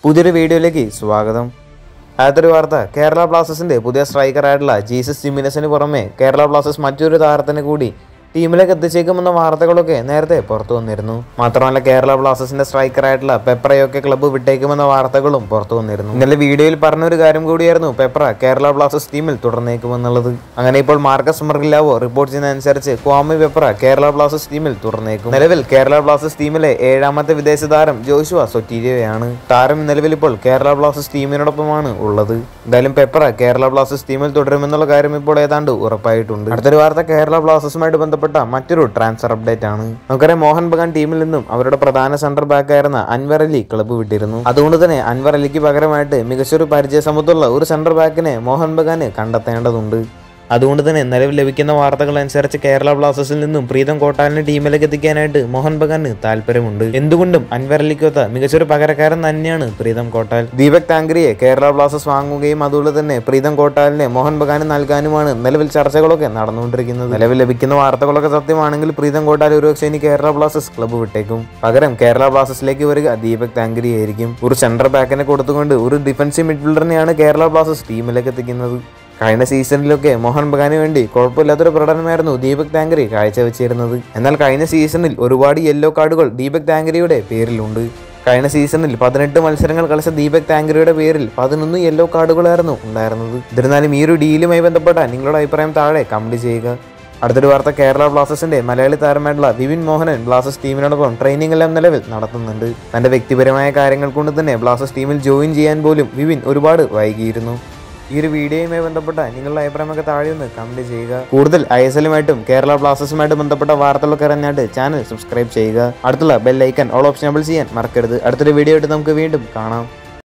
പുതിയൊരു വീഡിയോയിലേക്ക് സ്വാഗതം ആദ്യത്തെ വാർത്ത കേരള ബ്ലാസ്റ്റേഴ്സിന്റെ പുതിയ സ്ട്രൈക്കറായിട്ടുള്ള ജീസസ് ജിമിനസിന് പുറമെ കേരള ബ്ലാസ്റ്റേഴ്സ് മറ്റൊരു താരത്തിന് കൂടി ടീമിലേക്ക് എത്തിച്ചേക്കുമെന്ന വാർത്തകളൊക്കെ നേരത്തെ പുറത്തു വന്നിരുന്നു മാത്രമല്ല കേരള ബ്ലാസ്റ്റേഴ്സിന്റെ സ്ട്രൈക്കറായിട്ടുള്ള പെപ്രയൊക്കെ ക്ലബ്ബ് വിട്ടേക്കുമെന്ന വാർത്തകളും പുറത്തു വന്നിരുന്നു ഇന്നലെ വീഡിയോയിൽ പറഞ്ഞൊരു കാര്യം കൂടിയായിരുന്നു പെപ്ര കേരള ബ്ലാസ്റ്റേഴ്സ് ടീമിൽ തുടർന്നേക്കുമെന്നുള്ളത് അങ്ങനെ ഇപ്പോൾ മാർക്കസ് മർഗിലാവോ റിപ്പോർട്ട് ചെയ്യുന്നതനുസരിച്ച് ക്വാമി പെപ്ര കേരള ബ്ലാസ്റ്റേഴ്സ് ടീമിൽ തുടർന്നേക്കും നിലവിൽ കേരള ബ്ലാസ്റ്റേഴ്സ് ടീമിലെ ഏഴാമത്തെ വിദേശ താരം ജോഷുവ സൊറ്റീരിയോയാണ് താരം നിലവിൽ ഇപ്പോൾ കേരള ബ്ലാസ്റ്റേഴ്സ് ടീമിനോടൊപ്പമാണ് ഉള്ളത് എന്തായാലും പെപ്ര കേരള ബ്ലാസ്റ്റേഴ്സ് ടീമിൽ തുടരുമെന്നുള്ള കാര്യം ഇപ്പോൾ ഏതാണ്ട് ഉറപ്പായിട്ടുണ്ട് അടുത്തൊരു വാർത്ത കേരള ബ്ലാസ്റ്റേഴ്സുമായിട്ട് ബന്ധപ്പെട്ട മറ്റൊരു ട്രാൻസ്ഫർ അപ്ഡേറ്റ് ആണ് നമുക്കറിയാം മോഹൻ ബഗാൻ ടീമിൽ നിന്നും അവരുടെ പ്രധാന സെന്റർ ബാക്ക് ആയിരുന്ന അൻവർ അലി ക്ലബ്ബ് വിട്ടിരുന്നു അതുകൊണ്ട് തന്നെ അൻവർ അലിക്ക് പകരമായിട്ട് മികച്ചൊരു പരിചയസമത്തുള്ള ഒരു സെന്റർ ബാക്കിനെ മോഹൻ ബഗാന് കണ്ടെത്തേണ്ടതുണ്ട് അതുകൊണ്ട് തന്നെ നിലവിൽ ലഭിക്കുന്ന വാർത്തകൾ അനുസരിച്ച് കേരള ബ്ലാസ്റ്റേഴ്സിൽ നിന്നും പ്രീതം കോട്ടാലിനെ ടീമിലേക്ക് എത്തിക്കാനായിട്ട് മോഹൻ ബഗാന് താല്പര്യമുണ്ട് എന്തുകൊണ്ടും അൻവർ അലിക്കൊത്ത മികച്ചൊരു പകരക്കാരൻ തന്നെയാണ് പ്രീതം കോട്ടാൽ ദീപക് താങ്കരിയെ കേരള ബ്ലാസ്റ്റേഴ്സ് വാങ്ങുകയും അതുപോലെ തന്നെ പ്രീതം കോട്ടാലിനെ മോഹൻ ബഗാന് നൽകാനുമാണ് നിലവിൽ ചർച്ചകളൊക്കെ നടന്നുകൊണ്ടിരിക്കുന്നത് നിലവിൽ ലഭിക്കുന്ന വാർത്തകളൊക്കെ സത്യമാണെങ്കിൽ പ്രീതം കോട്ടാൽ ഒരുപക്ഷെ ഇനി കേരള ബ്ലാസ്റ്റേഴ്സ് ക്ലബ്ബ് വിട്ടേക്കും പകരം കേരള ബ്ലാസ്റ്റേഴ്സിലേക്ക് വരിക ദീപക് താങ്കരി ആയിരിക്കും ഒരു സെന്റർ ബാക്കിനെ കൊടുത്തുകൊണ്ട് ഒരു ഡിഫൻസീവ് മിഡ്ഫീൽഡറിനെയാണ് കേരള ബ്ലാസ്റ്റേഴ്സ് ടീമിലേക്ക് എത്തിക്കുന്നത് കഴിഞ്ഞ സീസണിലൊക്കെ മോഹൻ ബഗാന് വേണ്ടി കുഴപ്പമില്ലാത്തൊരു പ്രകടനമായിരുന്നു ദീപക് താങ്കരി കാഴ്ചവെച്ചിരുന്നത് എന്നാൽ കഴിഞ്ഞ സീസണിൽ ഒരുപാട് യെല്ലോ കാർഡുകൾ ദീപക് താങ്കരിയുടെ പേരിലുണ്ട് കഴിഞ്ഞ സീസണിൽ പതിനെട്ട് മത്സരങ്ങൾ കളിച്ച ദീപക് താങ്കരിയുടെ പേരിൽ പതിനൊന്ന് യെല്ലോ കാർഡുകളായിരുന്നു ഉണ്ടായിരുന്നത് എന്നിരുന്നാലും ഈ ഒരു ഡീലുമായി ബന്ധപ്പെട്ട നിങ്ങളുടെ അഭിപ്രായം താഴെ കമന്റ് ചെയ്യുക അടുത്തൊരു വാർത്ത കേരള ബ്ലാസ്റ്റേഴ്സിന്റെ മലയാളി താരമായിട്ടുള്ള വിപിൻ മോഹനൻ ബ്ലാസ്റ്റേഴ്സ് ടീമിനോടൊപ്പം ട്രെയിനിങ് എല്ലാം നിലവിൽ നടത്തുന്നുണ്ട് തന്റെ വ്യക്തിപരമായ കാര്യങ്ങൾ കൊണ്ട് തന്നെ ബ്ലാസ്റ്റേഴ്സ് ടീമിൽ ജോയിൻ ചെയ്യാൻ പോലും വിപിൻ ഒരുപാട് വൈകിയിരുന്നു ഈ ഒരു വീഡിയോയുമായി ബന്ധപ്പെട്ട നിങ്ങളുടെ അഭിപ്രായമൊക്കെ താഴെ ഒന്ന് കമന്റ് ചെയ്യുക കൂടുതൽ ഐ എസ് എല്ലുമായിട്ടും കേരള ബ്ലാസ്റ്റേഴ്സുമായിട്ട് ബന്ധപ്പെട്ട വാർത്തകളൊക്കെ അറിഞ്ഞായിട്ട് ചാനൽ സബ്സ്ക്രൈബ് ചെയ്യുക അടുത്തുള്ള ബെൽ ഐക്കൺ ഓൾ ഓപ്ഷൻ ചെയ്യാൻ മറക്കരുത് അടുത്തൊരു വീഡിയോ ആയിട്ട് നമുക്ക് വീണ്ടും കാണാം